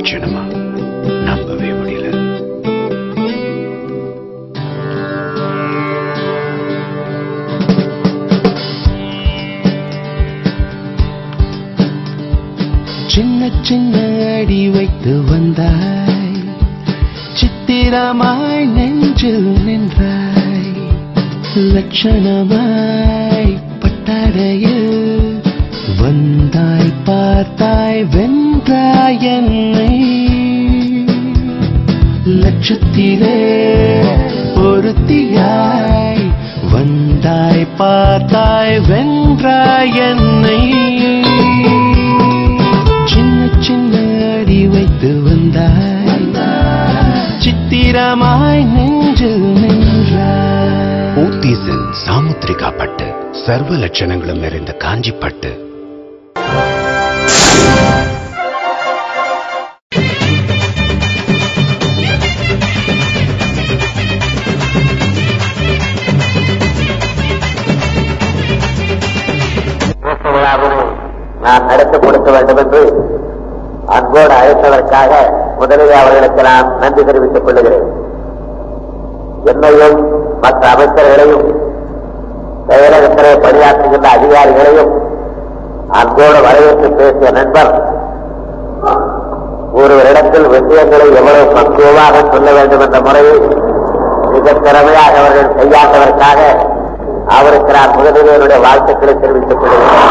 லட்சணமா நம்பவே முடியல சின்ன சின்ன அடி வைத்து வந்தாய் சித்திரமாய் நெஞ்சில் நின்றாய் லட்சணமாய் பட்டடையில் வந்தாய் பார்த்தாய் வென்றாய் என்னை லட்சத்திலே பொருத்தியாய் வந்தாய் பார்த்தாய் வென்றாய் என்னை சின்ன சின்ன அடி வைத்து வந்தாய் சித்திரமாய் நெஞ்சில் நின்றாய் ஊத்தீசன் சாமுத்திரிகா பட்டு சர்வ லட்சணங்களும் நிறைந்த காஞ்சி பட்டு விழாவினை நான் நடத்தி கொடுக்க வேண்டும் என்று அன்போடு அழைத்ததற்காக முதலிலே அவர்களுக்கு நான் நன்றி தெரிவித்துக் கொள்கிறேன் என்னையும் மற்ற அமைச்சர்களையும் செயலகத்திலே பணியாற்றுகின்ற அதிகாரிகளையும் அன்போடு வரவேற்று பேசிய நண்பர் ஒருவரிடத்தில் விஷயங்களை எவ்வளவு பக்குவமாக சொல்ல வேண்டும் என்ற முறையை மிக திறமையாக அவர்கள் கையாண்டதற்காக அவருக்கு நான் முதலில் என்னுடைய வாழ்த்துக்களை தெரிவித்துக் கொள்கிறேன்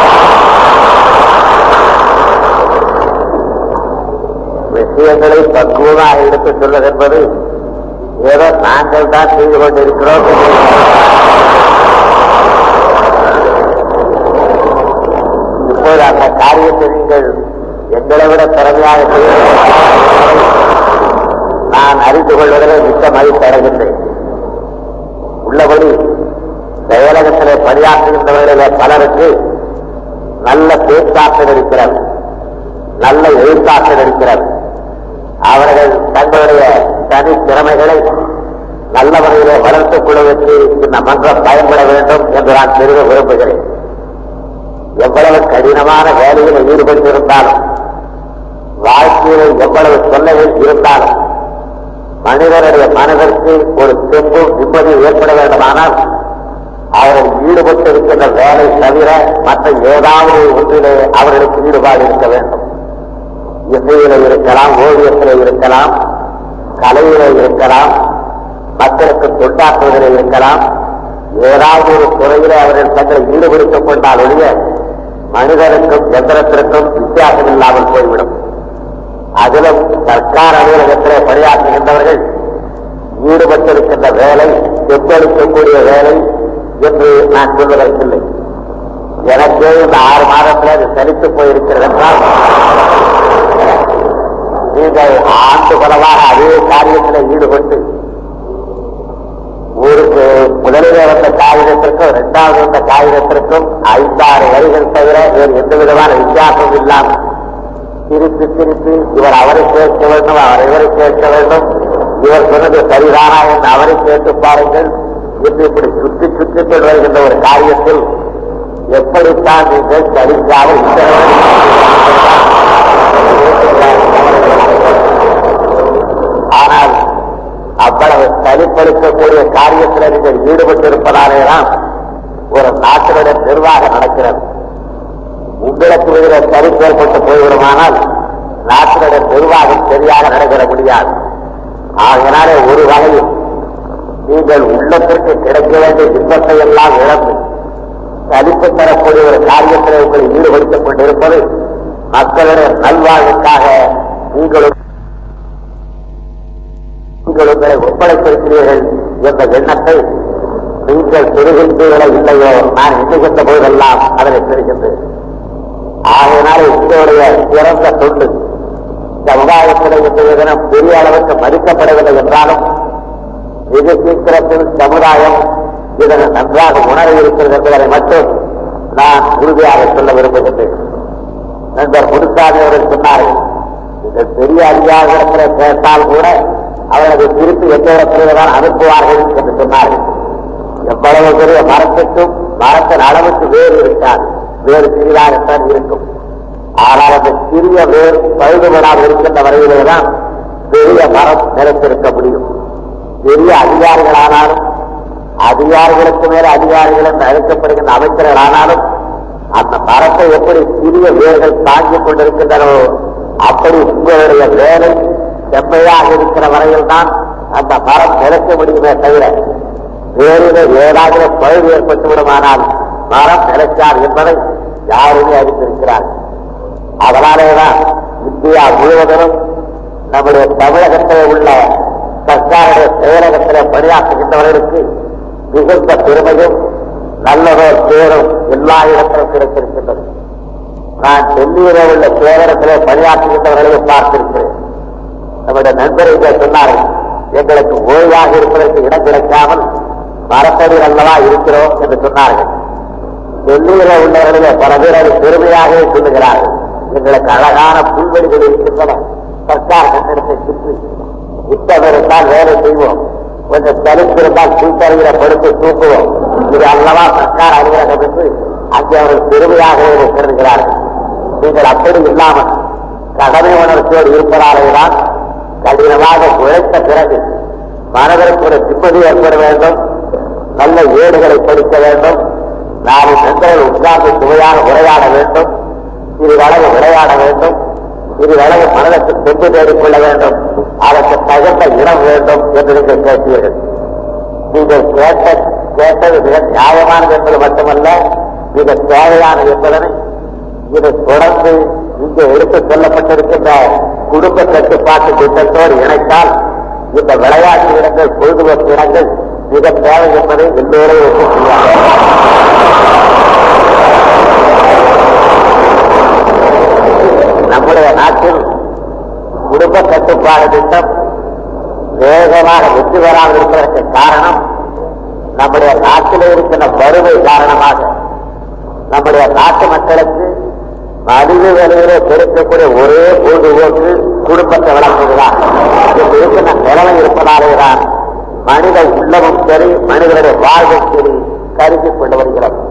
விஷயங்களை பக்குவமாக எடுத்துச் சொல்வது என்பது ஏதோ நாங்கள் தான் செய்து கொண்டிருக்கிறோம் என்று இப்போது அந்த காரியத்தை நீங்கள் எங்களை விட திறமையாக செய்ய நான் அறிந்து கொள்வதிலே மிக்க மகிழ்ச்சி அடைகின்றேன் உள்ளபடி செயலகத்திலே பணியாற்றுகின்றவர்களிலே பலருக்கு நல்ல பேச்சாற்றல் இருக்கிறது நல்ல எழுத்தாற்றல் இருக்கிறது அவர்கள் தங்களுடைய தனி திறமைகளை நல்ல வகையிலே வளர்த்துக் கொள்வதற்கு இந்த மன்றம் பயன்பட வேண்டும் என்று நான் பெருக விரும்புகிறேன் எவ்வளவு கடினமான வேலையில் ஈடுபட்டிருந்தாலும் வாழ்க்கையில் எவ்வளவு தொல்லைகள் இருந்தாலும் மனிதனுடைய மனதிற்கு ஒரு தெம்பும் நிம்மதியும் ஏற்பட வேண்டுமானால் அவர்கள் ஈடுபட்டிருக்கின்ற வேலை தவிர மற்ற ஏதாவது ஒன்றிலே அவர்களுக்கு ஈடுபாடு இருக்க வேண்டும் இசையில இருக்கலாம் ஓவியத்திலே இருக்கலாம் கலையிலே இருக்கலாம் மக்களுக்கு தொண்டாற்றுவதிலே இருக்கலாம் ஏதாவது ஒரு துறையிலே அவர்கள் தங்களை ஈடுபடுத்திக் கொண்டால் ஒழிய மனிதனுக்கும் எந்திரத்திற்கும் வித்தியாசம் இல்லாமல் போய்விடும் அதிலும் சர்க்கார் அலுவலகத்திலே பணியாற்றுகின்றவர்கள் ஈடுபட்டிருக்கின்ற வேலை செப்பளிக்கக்கூடிய வேலை என்று நான் சொல்வதற்கில்லை எனக்கே இந்த ஆறு மாதத்தில் அது சலித்து போயிருக்கிறது என்றால் நீங்கள் ஆண்டு பலவாக அதே காரியத்தில் ஈடுபட்டு ஊருக்கு முதலிலே வந்த காகிதத்திற்கும் இரண்டாவது வந்த காகிதத்திற்கும் ஐந்தாறு வரிகள் தவிர வேறு எந்த விதமான வித்தியாசமும் இல்லாமல் திருப்பி திருப்பி இவர் அவரை கேட்க வேண்டும் அவர் இவரை கேட்க வேண்டும் இவர் சொன்னது சரிதானா என்று அவரை கேட்டு பாருங்கள் என்று இப்படி சுற்றி சுற்றி கொண்டு வருகின்ற ஒரு காரியத்தில் எப்படித்தான் நீங்கள் சரிக்காமல் ஆனால் அவ்வளவு தனிப்படுத்தக்கூடிய காரியத்தில் நீங்கள் ஈடுபட்டிருப்பதாலேதான் ஒரு நாட்டினுடைய நிர்வாகம் நடக்கிறது உங்களுக்கு இதில் தரிப்பு ஏற்பட்டு போய்விடுமானால் நாட்டினுடைய நிர்வாகம் சரியாக நடைபெற முடியாது ஆகையினாலே ஒரு வகையில் நீங்கள் உள்ளத்திற்கு கிடைக்க வேண்டிய இன்பத்தை எல்லாம் இழந்து சலிப்பு தரக்கூடிய ஒரு காரியத்தில் உங்களை ஈடுபடுத்திக் கொண்டிருப்பது மக்களுடைய நல்வாழ்வுக்காக நீங்களும் நீங்கள் உங்களை ஒப்படைத்திருக்கிறீர்கள் என்ற எண்ணத்தை நீங்கள் பெறுகின்றீர்களோ இல்லையோ நான் எண்ணுகின்ற போதெல்லாம் அதனை பெறுகின்றேன் ஆகையினால உங்களுடைய சிறந்த தொண்டு சமுதாயத்தில் இன்றைய தினம் பெரிய அளவுக்கு மதிக்கப்படவில்லை என்றாலும் மிக சீக்கிரத்தில் சமுதாயம் இதனை நன்றாக உணர இருக்கிறது என்பதை மட்டும் நான் உறுதியாக சொல்ல விரும்புகின்றேன் நண்பர் முனுசாமி அவர்கள் சொன்னார்கள் நீங்கள் பெரிய அதிகாரிடத்தில் கேட்டால் கூட அவரது திருப்பி எந்த இடத்திலே தான் அனுப்புவார்கள் என்று சொன்னார்கள் எவ்வளவு பெரிய மரத்துக்கும் மரத்தின் அளவுக்கு வேறு இருக்காது வேறு சிறிதாகத்தான் இருக்கும் ஆனால் அந்த சிறிய வேர் பழுதுபடாமல் இருக்கின்ற வரையிலேதான் பெரிய மரம் நிலைத்திருக்க முடியும் பெரிய அதிகாரிகளானாலும் அதிகாரிகளுக்கு மேல அதிகாரிகள் என்று அழைக்கப்படுகின்ற அமைச்சர்கள் ஆனாலும் அந்த மரத்தை எப்படி சிறிய வேர்கள் தாங்கிக் கொண்டிருக்கின்றனோ அப்படி உங்களுடைய வேலை செம்மையாக இருக்கிற வரையில் தான் அந்த மரம் நிலைக்க முடியுமே தவிர வேறிலே ஏதாவது பழுது ஏற்பட்டு விடுமானால் மரம் நிலைச்சார் என்பதை யாருமே அறிந்திருக்கிறார்கள் அதனாலேதான் இந்தியா முழுவதிலும் நம்முடைய தமிழகத்திலே உள்ள சர்க்காருடைய செயலகத்திலே பணியாற்றுகின்றவர்களுக்கு மிகுந்த பெருமையும் நல்லதோர் பேரும் எல்லா இடத்திலும் கிடைத்திருக்கின்றது நான் டெல்லியிலே உள்ள சேவரத்திலே பணியாற்றுகின்றவர்களையும் பார்த்திருக்கிறேன் நம்முடைய நண்பர் இங்கே சொன்னார்கள் எங்களுக்கு ஓய்வாக இருப்பதற்கு இடம் கிடைக்காமல் மரத்தடியில் அல்லவா இருக்கிறோம் என்று சொன்னார்கள் டெல்லியில உள்ளவர்களே பல பேர் அதை பெருமையாகவே சொல்லுகிறார்கள் எங்களுக்கு அழகான புல்வெளிகள் இருக்கின்றன சர்க்கார் கட்டிடத்தை சுற்றி யுத்தம் இருந்தால் வேலை செய்வோம் கொஞ்சம் தடுத்திருந்தால் கீழ்த்தருகிற படுத்து தூக்குவோம் இது அல்லவா சர்க்கார் அலுவலகம் என்று அங்கே அவர்கள் பெருமையாகவே இதை கருதுகிறார்கள் நீங்கள் அப்படி இல்லாமல் கடமை உணர்ச்சியோடு இருப்பதாலேதான் கடினமாக உழைத்த பிறகு மனதிற்கு ஒரு நிம்மதி ஏற்பட வேண்டும் நல்ல ஏடுகளை படிக்க வேண்டும் நாலு நண்பர்கள் உட்கார்ந்து சுவையாக உரையாட வேண்டும் இது வளவு விளையாட வேண்டும் இது வளவு மனதிற்கு சென்று தேடிக்கொள்ள வேண்டும் அதற்கு தகுந்த இடம் வேண்டும் என்று நீங்கள் கேட்டீர்கள் நீங்கள் கேட்ட கேட்டது மிக நியாயமானது என்பது மட்டுமல்ல மிக தேவையானது என்பதனை இதை தொடர்ந்து இங்கே எடுத்துச் சொல்லப்பட்டிருக்கின்ற குடும்ப கட்டுப்பாட்டு திட்டத்தோடு இணைத்தால் இந்த விளையாட்டு இடங்கள் பொழுதுபோக்கு இடங்கள் மிக தேவை என்பதை எல்லோரும் ஒப்புக்கொள்வார்கள் நம்முடைய நாட்டில் குடும்ப கட்டுப்பாடு திட்டம் வேகமாக வெற்றி பெறாமல் இருப்பதற்கு காரணம் நம்முடைய நாட்டிலே இருக்கின்ற வறுமை காரணமாக நம்முடைய நாட்டு மக்களுக்கு மலிவு விலையிலே கிடைக்கக்கூடிய ஒரே பொழுதுபோக்கு குடும்பத்தை வளர்ப்பதுதான் இங்கு இருக்கின்ற நிலைமை இருப்பதாலேதான் மனித உள்ளமும் சரி மனிதனுடைய வாழ்வும் சரி கருதி கொண்டு வருகிறது